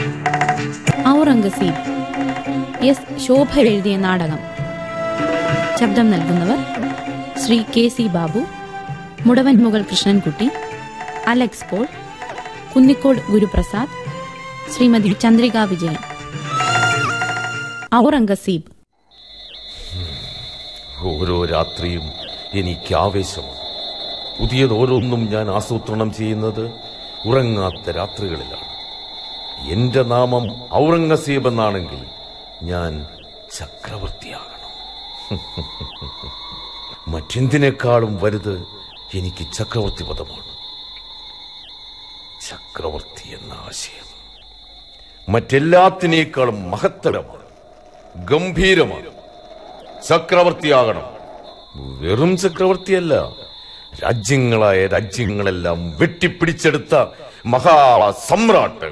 Aurangzeb S ശോഭ എഴുതിയ നാടകം ശബ്ദം നൽകുന്നവർ Shri K C Babu Mudavan Mukal Krishnankutty Alex Paul Kunnicode Guruprasad Shrimati Chandrika Vijayan Aurangzeb ഓരോ രാത്രിയും എനിക്ക് ആവേശമാണ് പുതിയതോരോന്നും ഞാൻ ആസൂത്രണം ചെയ്യുന്നത് ഉറങ്ങാത്ത രാത്രികളിലാണ് എന്റെ നാമം ഔറംഗസീബ് എന്നാണെങ്കിൽ ഞാൻ ചക്രവർത്തിയാകണം മറ്റെന്തിനേക്കാളും വലുത് എനിക്ക് ചക്രവർത്തി പദമാണ് ചക്രവർത്തി എന്ന ആശയം മറ്റെല്ലാത്തിനേക്കാളും മഹത്തരമാണ് ഗംഭീരമാണ് ചക്രവർത്തിയാകണം വെറും ചക്രവർത്തിയല്ല രാജ്യങ്ങളായ രാജ്യങ്ങളെല്ലാം വെട്ടിപ്പിടിച്ചെടുത്ത മഹാ സമ്രാട്ട്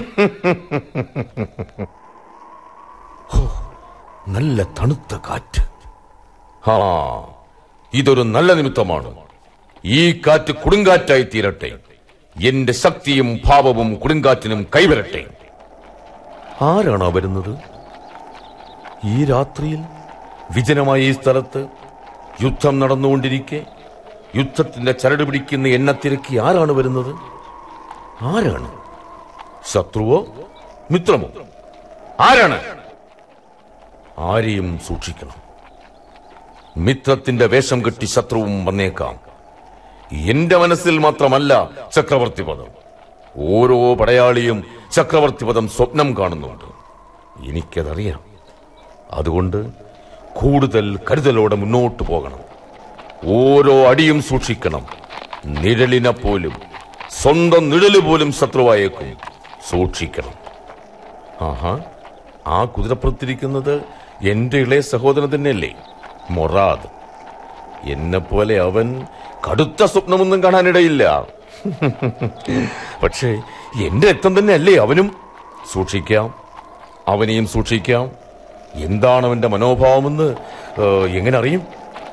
ഹോ, നല്ല തണുത്ത കാറ്റ് ആ ഇതൊരു നല്ല നിമിത്തമാണ് ഈ കാറ്റ് കൊടുങ്കാറ്റായി തീരട്ടെ എന്റെ ശക്തിയും ഭാവവും കൊടുങ്കാറ്റിനും കൈവരട്ടെ ആരാണ് ആ വരുന്നത് ഈ രാത്രിയിൽ വിജനമായ ഈ സ്ഥലത്ത് യുദ്ധം നടന്നുകൊണ്ടിരിക്കെ യുദ്ധത്തിന്റെ ചരട് പിടിക്കുന്ന എണ്ണ തിരക്കി ആരാണ് വരുന്നത് ആരാണ് ശത്രുവോ മിത്രമോ ആരാണ് ആരെയും സൂക്ഷിക്കണം മിത്രത്തിന്റെ വേഷം കെട്ടി ശത്രുവും വന്നേക്കാം എന്റെ മനസ്സിൽ മാത്രമല്ല ചക്രവർത്തി പദം ഓരോ പടയാളിയും ചക്രവർത്തി പദം സ്വപ്നം കാണുന്നുണ്ട് എനിക്കതറിയാം അതുകൊണ്ട് കൂടുതൽ കരുതലോടെ മുന്നോട്ട് പോകണം ഓരോ അടിയും സൂക്ഷിക്കണം നിഴലിനെ പോലും സ്വന്തം നിഴല് പോലും ശത്രുവായേക്കും സൂക്ഷിക്കണം ആഹാ ആ കുതിരപ്പുറത്തിരിക്കുന്നത് എന്റെ ഇളയ സഹോദരൻ തന്നെയല്ലേ മൊറാദ് എന്നെ പോലെ അവൻ കടുത്ത സ്വപ്നമൊന്നും കാണാനിടയില്ല പക്ഷേ എന്റെ രക്തം തന്നെയല്ലേ അവനും സൂക്ഷിക്കാം അവനെയും സൂക്ഷിക്കാം എന്താണ് അവന്റെ മനോഭാവമെന്ന് ഏ, എങ്ങനെ അറിയും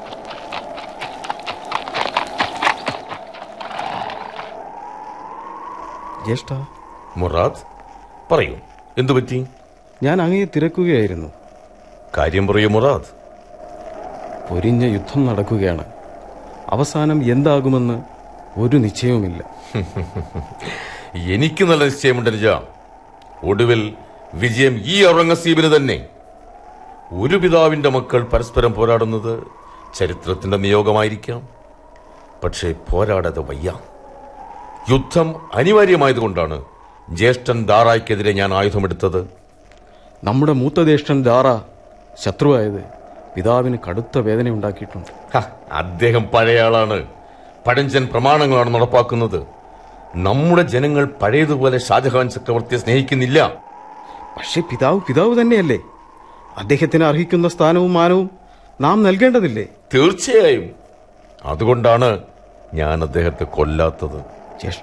ജ്യേഷ്ഠ മുറാദ് പറയൂ എന്തു പറ്റി ഞാൻ അങ്ങയെ തിരക്കുകയായിരുന്നു കാര്യം പറയൂ മുറാദ് പൊരിഞ്ഞ യുദ്ധം നടക്കുകയാണ് അവസാനം എന്താകുമെന്ന് ഒരു നിശ്ചയവുമില്ല എനിക്ക് നല്ല നിശ്ചയമുണ്ട് നിജ ഒടുവിൽ വിജയം ഈ ഔറംഗസീബിന് തന്നെ ഒരു പിതാവിന്റെ മക്കൾ പരസ്പരം പോരാടുന്നത് ചരിത്രത്തിന്റെ നിയോഗമായിരിക്കാം പക്ഷേ പോരാടാതെ വയ്യ യുദ്ധം അനിവാര്യമായതുകൊണ്ടാണ് ജ്യേഷ്ഠൻ ദാറായ്ക്കെതിരെ ഞാൻ ആയുധമെടുത്തത് നമ്മുടെ മൂത്തജ്യേഷ്ഠൻ ദാറ ശത്രുവായത് പിതാവിന് കടുത്ത വേദന ഉണ്ടാക്കിയിട്ടുണ്ട് ഹ, അദ്ദേഹം പഴയ ആളാണ് പഴഞ്ചൻ പ്രമാണങ്ങളാണ് നടപ്പാക്കുന്നത് നമ്മുടെ ജനങ്ങൾ പഴയതുപോലെ ഷാജഹാൻ ചക്രവർത്തിയെ സ്നേഹിക്കുന്നില്ല പക്ഷേ പിതാവ് പിതാവ് തന്നെയല്ലേ അദ്ദേഹത്തിന് അർഹിക്കുന്ന സ്ഥാനവും മാനവും നാം നൽകേണ്ടതില്ലേ തീർച്ചയായും അതുകൊണ്ടാണ് ഞാൻ അദ്ദേഹത്തെ കൊല്ലാത്തത് ജ്യേഷ്ഠ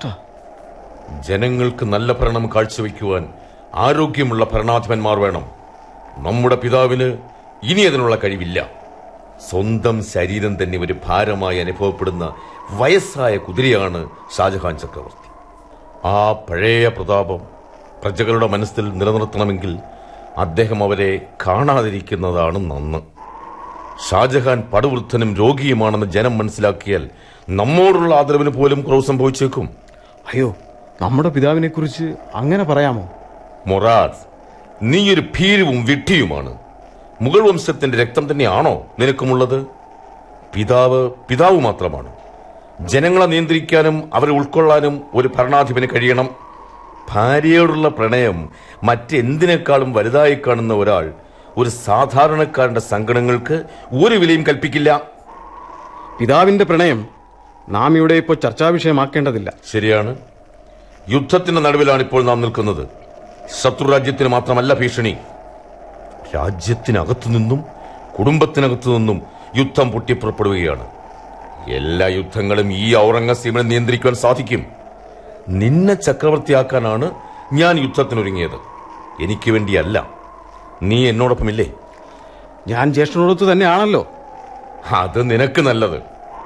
ജനങ്ങൾക്ക് നല്ല ഭരണം കാഴ്ചവെക്കുവാൻ ആരോഗ്യമുള്ള ഭരണാധിപന്മാർ വേണം നമ്മുടെ പിതാവിന് ഇനി അതിനുള്ള കഴിവില്ല സ്വന്തം ശരീരം തന്നെ ഒരു ഭാരമായി അനുഭവപ്പെടുന്ന വയസ്സായ കുതിരയാണ് ഷാജഹാൻ ചക്രവർത്തി ആ പഴയ പ്രതാപം പ്രജകളുടെ മനസ്സിൽ നിലനിർത്തണമെങ്കിൽ അദ്ദേഹം അവരെ കാണാതിരിക്കുന്നതാണ് നന്ന് ഷാജഹാൻ പടുവൃദ്ധനും രോഗിയുമാണെന്ന് ജനം മനസ്സിലാക്കിയാൽ നമ്മോടുള്ള ആദരവിന് പോലും കുറവ് സംഭവിച്ചേക്കും അയ്യോ നമ്മുടെ പിതാവിനെ കുറിച്ച് അങ്ങനെ പറയാമോ മൊറാദ് നീയൊരു ഭീരുവും വിഡ്ഢിയുമാണ് മുഗൾ വംശത്തിന്റെ രക്തം തന്നെയാണോ നിനക്കുമുള്ളത് പിതാവ് പിതാവ് മാത്രമാണ് ജനങ്ങളെ നിയന്ത്രിക്കാനും അവരെ ഉൾക്കൊള്ളാനും ഒരു ഭരണാധിപന് കഴിയണം ഭാര്യയോടുള്ള പ്രണയം മറ്റെന്തിനേക്കാളും വലുതായി കാണുന്ന ഒരാൾ ഒരു സാധാരണക്കാരന്റെ സങ്കടങ്ങൾക്ക് ഒരു വിലയും കൽപ്പിക്കില്ല പിതാവിന്റെ പ്രണയം നാം ഇവിടെ ഇപ്പോൾ ചർച്ചാ വിഷയമാക്കേണ്ടതില്ല ശരിയാണ് യുദ്ധത്തിന്റെ നടുവിലാണ് ഇപ്പോൾ നാം നിൽക്കുന്നത് ശത്രുരാജ്യത്തിന് മാത്രമല്ല ഭീഷണി രാജ്യത്തിനകത്തു നിന്നും കുടുംബത്തിനകത്തു നിന്നും യുദ്ധം പൊട്ടിപ്പുറപ്പെടുകയാണ് എല്ലാ യുദ്ധങ്ങളും ഈ ഔറംഗസീബിനെ നിയന്ത്രിക്കുവാൻ സാധിക്കും നിന്നെ ചക്രവർത്തിയാക്കാനാണ് ഞാൻ യുദ്ധത്തിനൊരുങ്ങിയത് എനിക്ക് വേണ്ടിയല്ല നീ എന്നോടൊപ്പമില്ലേ ഞാൻ ജ്യേഷ്ഠനോടൊത്ത് തന്നെയാണല്ലോ അത് നിനക്ക് നല്ലത്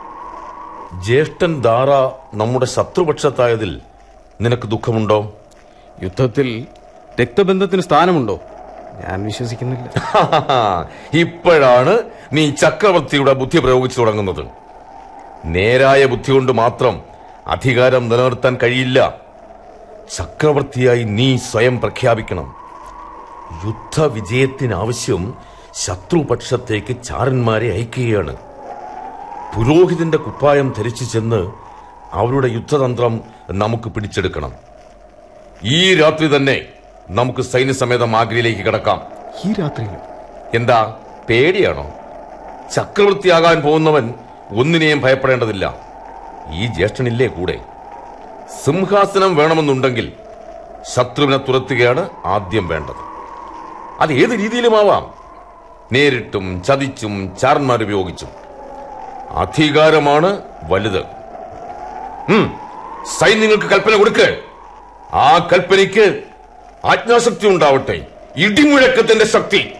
ജ്യേഷ്ഠൻ ദാറ നമ്മുടെ ശത്രുപക്ഷത്തായതിൽ നിനക്ക് ദുഃഖമുണ്ടോ യുദ്ധത്തിൽ രക്തബന്ധത്തിന് സ്ഥാനമുണ്ടോ ഞാൻ വിശ്വസിക്കുന്നില്ല ഇപ്പോഴാണ് നീ ചക്രവർത്തിയുടെ ബുദ്ധി പ്രയോഗിച്ചു തുടങ്ങുന്നത് നേരായ ബുദ്ധി കൊണ്ട് മാത്രം അധികാരം നിലനിർത്താൻ കഴിയില്ല ചക്രവർത്തിയായി നീ സ്വയം പ്രഖ്യാപിക്കണം യുദ്ധവിജയത്തിനാവശ്യം ശത്രുപക്ഷത്തേക്ക് ചാരന്മാരെ അയക്കുകയാണ് പുരോഹിതന്റെ കുപ്പായം ധരിച്ചു ചെന്ന് അവരുടെ യുദ്ധതന്ത്രം നമുക്ക് പിടിച്ചെടുക്കണം ഈ രാത്രി തന്നെ നമുക്ക് സൈന്യസമേതം ആഗ്രയിലേക്ക് കിടക്കാം ഈ രാത്രിയിലും എന്താ പേടിയാണോ ചക്രവർത്തിയാകാൻ പോകുന്നവൻ ഒന്നിനെയും ഭയപ്പെടേണ്ടതില്ല ഈ ജ്യേഷ്ഠനില്ലേ കൂടെ സിംഹാസനം വേണമെന്നുണ്ടെങ്കിൽ ശത്രുവിനെ തുരത്തുകയാണ് ആദ്യം വേണ്ടത് അത് ഏത് രീതിയിലുമാവാം നേരിട്ടും ചതിച്ചും ചാരന്മാർ ഉപയോഗിച്ചും അധികാരമാണ് വലുത് ഉം, സൈന്യങ്ങൾക്ക് കൽപ്പന കൊടുക്ക് ആ കൽപ്പനയ്ക്ക് ആജ്ഞാശക്തി ഉണ്ടാവട്ടെ ഇടിമുഴക്കത്തിന്റെ ശക്തി